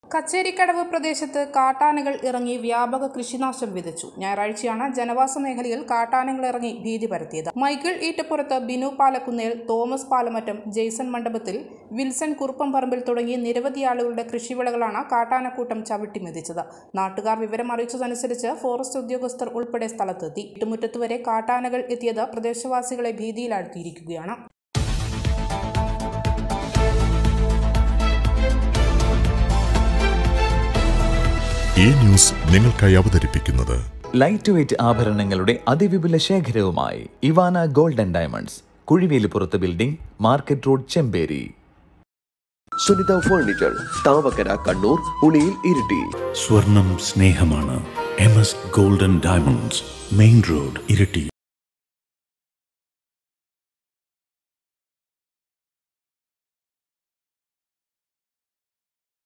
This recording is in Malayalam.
കച്ചേരിക്കടവ് പ്രദേശത്ത് കാട്ടാനകൾ ഇറങ്ങി വ്യാപക കൃഷിനാശം വിതച്ചു ഞായറാഴ്ചയാണ് ജനവാസ മേഖലയിൽ കാട്ടാനകൾ ഇറങ്ങി ഭീതി പരത്തിയത് മൈക്കിൾ ഈറ്റപ്പുറത്ത് ബിനു പാലക്കുന്നേൽ തോമസ് പാലമറ്റം ജെയ്സൺ മണ്ഡപത്തിൽ വിൽസൺ കുറുപ്പംപറമ്പിൽ തുടങ്ങി നിരവധി ആളുകളുടെ കൃഷിവിളകളാണ് കാട്ടാനക്കൂട്ടം ചവിട്ടി മെതിച്ചത് നാട്ടുകാർ വിവരം അറിയിച്ചതനുസരിച്ച് ഫോറസ്റ്റ് ഉദ്യോഗസ്ഥർ ഉൾപ്പെടെ സ്ഥലത്തെത്തി വീട്ടുമുറ്റത്ത് വരെ കാട്ടാനകൾ എത്തിയത് പ്രദേശവാസികളെ ഭീതിയിലാഴ്ത്തിയിരിക്കുകയാണ് ഈ ന്യൂസ് നിങ്ങൾക്കായി അവതരിപ്പിക്കുന്നത് ലൈറ്റ് വെയ്റ്റ് ആഭരണങ്ങളുടെ അതിവിപുല ശേഖരവുമായി ഇവാന ഗോൾഡൻ ഡയമണ്ട്സ് കുഴിവേലിപ്പുറത്ത് building market road Chemperi Sunitha furniture Thavakkara Kannur Uliyil Iritty സ്വർണം സ്നേഹമാണ് M S Golden Diamonds main road ഇരട്ടി